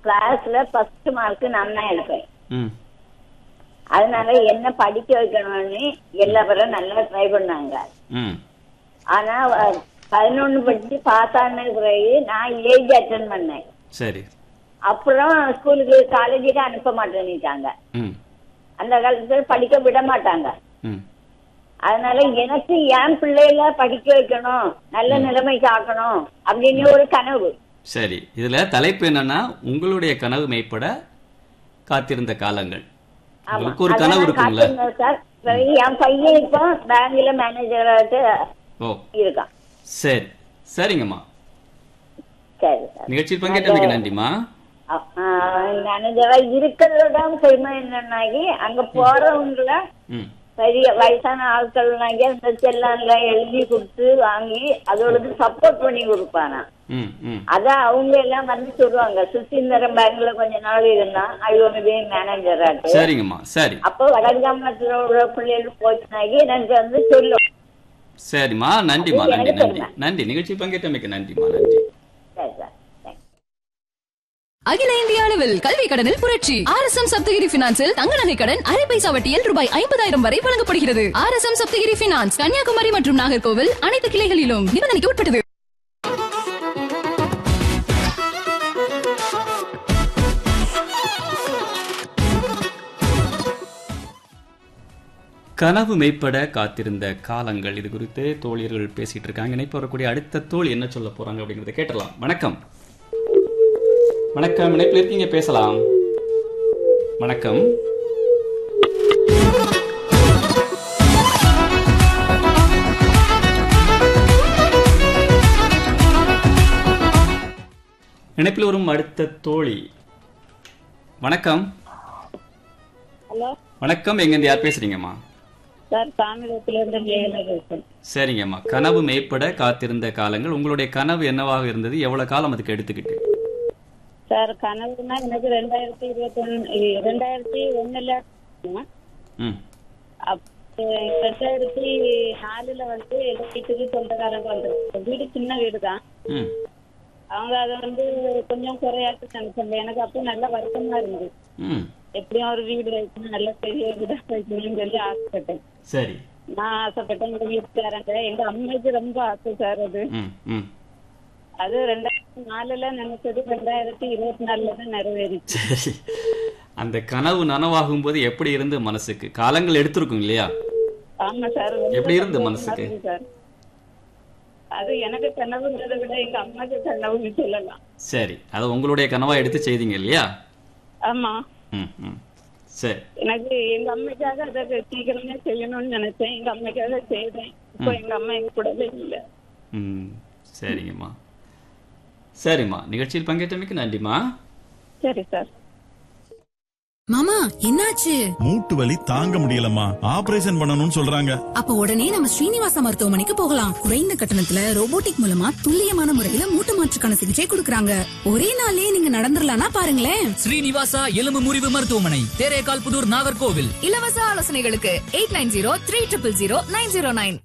கிளாஸ்ல first mark நான் தான் எடுப்பேன் ம் அதனால என்ன படிக்க வைக்கணும்னு எல்லா பேரும் நல்லா ட்ரை பண்ணாங்க ம் ஆனா அஹ், பதினொன்னு படிச்சு பாஸ் ஆன பிறகு நான் ஏஜ் அட்டன் பண்ணேன் சரி அப்புறம் ஸ்கூலுக்கு காலேஜுக்கு அனுப்ப மாட்டேன்னுட்டாங்க ம் அந்த காலத்துல படிக்க விட மாட்டாங்க ம் அதனால எனக்கு என் பிள்ளைகள படிக்க வைக்கணும் நல்ல நிலைமைக்கு ஆக்கணும் அப்படின்னு ஒரு கனவு சரி இதுல தலைப்பு என்னன்னா உங்களுடைய கனவு மெய்ப்பட காத்திருந்த காலங்கள் ஆமா. உங்களுக்கு ஒரு அதான் கனவு நான் இருக்கும்ல காத்திருந்தேன் சார் பிறகு என் பையன் இப்போ பேங்க்ல மேனேஜராட்டு ஓ இருக்கான் சரி சரிங்கம்மா சரி சார் நிகழ்ச்சியில் பங்கேற்றமைக்கு நன்றிம்மா மேனேஜரா இருக்கிறதோட பெருமை என்னன்னாக்கி அங்க போறவங்கள ம் பெரிய வயசான ஆட்கள்னாக்கி அந்த செல்லான்ல எழுதி கொடுத்து வாங்கி அதோடது சப்போர்ட் பண்ணி கொடுப்பானா ம் ம் அதான் அவங்க எல்லாம் வந்து சொல்லுவாங்க சுசீந்திரம் பேங்க்ல கொஞ்ச நாள் இருந்தான் ஐயோனதே மேனேஜர் ஆட்டு சரிங்கம்மா சரி அப்போ வடகாமத்துல உள்ள பிள்ளைகள் போச்சுனாக்கி எனக்கு வந்து சொல்லும் சரிம்மா நன்றிம்மா அது நன்றி எனக்கு நன்றி தெரியும். நன்றி நிகழ்ச்சியில் பங்கேற்றமைக்கு நன்றிம்மா நன்றி சரி சார் தேங்க்ஸ். அகில இந்திய அளவில் கல்வி கடனில் புரட்சி ஆர் எஸ் எம் சப்தகிரி பினான்சில் தங்க நகை கடன் அரை பைசா வட்டியில் ரூபாய் ஐம்பதாயிரம் வரை வழங்கப்படுகிறது R S M Saptagiri finance Kanyakumari மற்றும் நாகர்கோவில் அனைத்து கிளைகளிலும் நிபந்தனைக்கு உட்பட்டது கனவு மெய்ப்பட காத்திருந்த காலங்கள் இது குறித்து தோழியர்கள் பேசிட்டு இருக்காங்க இணைப்பு வரக்கூடிய அடுத்த தோழி என்ன சொல்ல போறாங்க அப்படிங்கறத கேட்டலாம் வணக்கம் வணக்கம் இணைப்பில் இருக்கீங்க பேசலாம் வணக்கம் இணைப்பில் வரும் அடுத்த தோழி வணக்கம் ஹலோ வணக்கம் எங்கிருந்து யார் பேசுறீங்கம்மா சார் தாமிரத்துல இருந்து மேகலை பேசுறேன் சரிங்கம்மா கனவு மெய்ப்பட காத்திருந்த காலங்கள் உங்களுடைய கனவு என்னவாக இருந்தது எவ்வளவு காலம் அதுக்கு எடுத்துக்கிட்டு சார் கனவுனா எனக்கு ரெண்டாயிரத்தி இருபத்தி ஒன்னு ரெண்டாயிரத்தி ஒண்ணுல ம் அப்ப ரெண்டாயிரத்தி நாலுல வந்து எங்க வீட்டுக்கு சொந்தக்காரங்க வந்துருக்காங்க வீடு சின்ன வீடு தான் ம் அவங்க அதை வந்து கொஞ்சம் குறையாட்டு நினைச்சாங்க எனக்கு அப்போ நல்ல வருத்தமா இருந்தது ம் எப்படியும் ஒரு வீடு வைக்கணும் நல்ல பெரிய வீடா வைக்கணும்னு சொல்லி ஆசைப்பட்டேன் சரி நான் ஆசைப்பட்டேன் எங்க வீட்டுக்காரங்க எங்க அம்மைக்கு ரொம்ப ஆசை சார் அது ம் ம் அது ரெண்டாயிரத்தி நாலுல நினைச்சது ரெண்டாயிரத்தி இருபத்தி நாலுல தான் நிறைவேறிச்சு சரி அந்த கனவு நனவாகும் போது எப்படி இருந்து மனசுக்கு காலங்கள் எடுத்திருக்கும் இல்லையா ஆமா சார் ரொம்ப எப்படி இருந்து சந்தோஷமா மனசுக்கு? இருந்துச்சு சார் அது எனக்கு கனவுங்கிறத விட எங்க அம்மாக்கு கனவுன்னு சொல்லலாம் சரி அதை உங்களுடைய கனவா எடுத்து செய்தீங்க இல்லையா ஆமா ம் ம் சரி எனக்கு எங்க அம்மைக்காக அதை சீக்கிரமே செய்யணும்னு நினைச்சேன் எங்க அம்மைக்காக செய்தேன் இப்போ எங்க அம்மா எங்க கூடவே இல்ல ம் சரிங்கம்மா சரிம்மா நிகழ்ச்சியில் பங்கேற்றமைக்கு நன்றிம்மா சரி சார் மாமா என்னாச்சு மூட்டு வலி தாங்க முடியலம்மா ஆபரேஷன் பண்ணணும்னு சொல்றாங்க அப்ப உடனே நம்ம ஸ்ரீனிவாசா மருத்துவமனைக்கு போகலாம் குறைந்த கட்டணத்துல ரோபோட்டிக் மூலமா துல்லியமான முறையில மூட்டு மாற்றுக்கான சிகிச்சை கொடுக்கறாங்க ஒரே நாள்லயே நீங்க நடந்துடலாம்னா பாருங்களேன் ஸ்ரீனிவாசா எலும்பு முறிவு மருத்துவமனை தேரேகால் புதூர் நாகர்கோவில் இலவச ஆலோசனைகளுக்கு eight nine zero three triple zero nine zero nine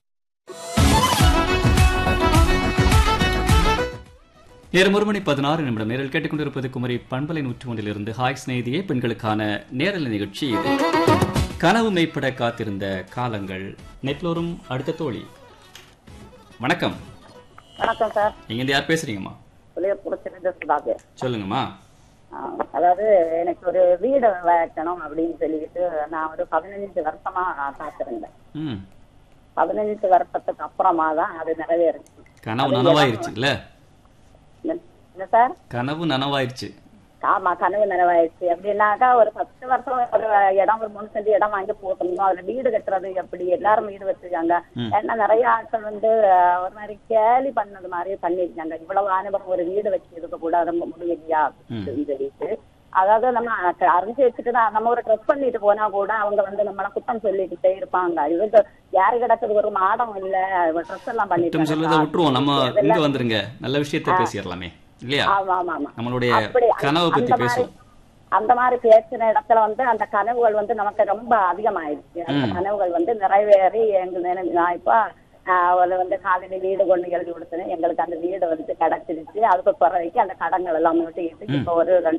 நேரம் ஒரு மணி பதினாறு நிமிடம் நேரில் கேட்டுக்கொண்டிருப்பது குமரி பண்பலை நூற்றி ஒன்றிலிருந்து ஹாய் ஸ்நேகிதியே பெண்களுக்கான நேரல நிகழ்ச்சி இது கனவு மெய்ப்பட காத்திருந்த காலங்கள் நெட்லோரும் அடுத்த தோழி வணக்கம் வணக்கம் சார் இங்க யார் பேசுறீங்கம்மா புளியப்புறத்திலிருந்து சுதாகர் சொல்லுங்கம்மா அதாவது எனக்கு ஒரு வீடு வைக்கணும் அப்படின்னு சொல்லிட்டு நான் ஒரு பதினஞ்சு வருஷமா காத்திருந்தேன் ம் பதினஞ்சு வருஷத்துக்கு அப்புறமா தான் அது நிறைவேறுச்சு கனவு நனவாயிருச்சு இல்ல என்ன- என்ன சார் கனவு நனவாயிருச்சு ஆமா கனவு நிறைவாயிடுச்சு அப்படின்னாக்கா ஒரு பத்து வருஷம் ஒரு இடம் ஒரு மூணு சென்ட் இடம் வாங்கி போட்டிருந்தோம் அதுல வீடு கட்டுறது எப்படி எல்லாரும் வீடு வச்சிருக்காங்க ஏன்னா நிறைய ஆட்கள் வந்து அஹ், ஒரு மாதிரி கேலி பண்ணது மாதிரி பண்ணிருக்காங்க இவ்வளவு அனுபவம் ஒரு வீடு வச்சு இருக்க கூட ரொம்ப முடியலையா அப்படின்னு சொல்லிட்டு அதாவது நம்ம அ- அறிஞ்சு வச்சுட்டு தான் நம்ம ஒரு ட்ரெஸ் பண்ணிட்டு போனா கூட அவங்க வந்து நம்மள குத்தம் சொல்லிக்கிட்டே இருப்பாங்க இவங்க யாரு கிடக்குது ஒரு மாடம் இல்ல ட்ரெஸ் எல்லாம் குற்றம் சொல்றதை பண்ணிட்டு விட்டுருவோம் நம்ம இங்க வந்துருங்க நல்ல விஷயத்த பேசிடலாமே இல்லையா ஆமா ஆமா ஆமா நம்மளுடைய அப்படி கனவை பத்தி அந்த மாதிரி பேசுவோம் அந்த மாதிரி பேசின இடத்துல வந்து அந்த கனவுகள் வந்து நமக்கு ரொம்ப அதிகமாயிடுச்சு அந்த கனவுகள் வந்து நிறைவேறி எங்க நினை- நான் இப்ப ஆஹ், ஒரு வந்து காலையில வீடு கொண்டு எழுதி கொடுத்தேன் எங்களுக்கு அந்த வீடு வந்து கிடைச்சிருச்சு அதுக்கு பிறகு அந்த கடன்கள் எல்லாம் மீட்டிட்டு இப்ப ஒரு ரெண்டு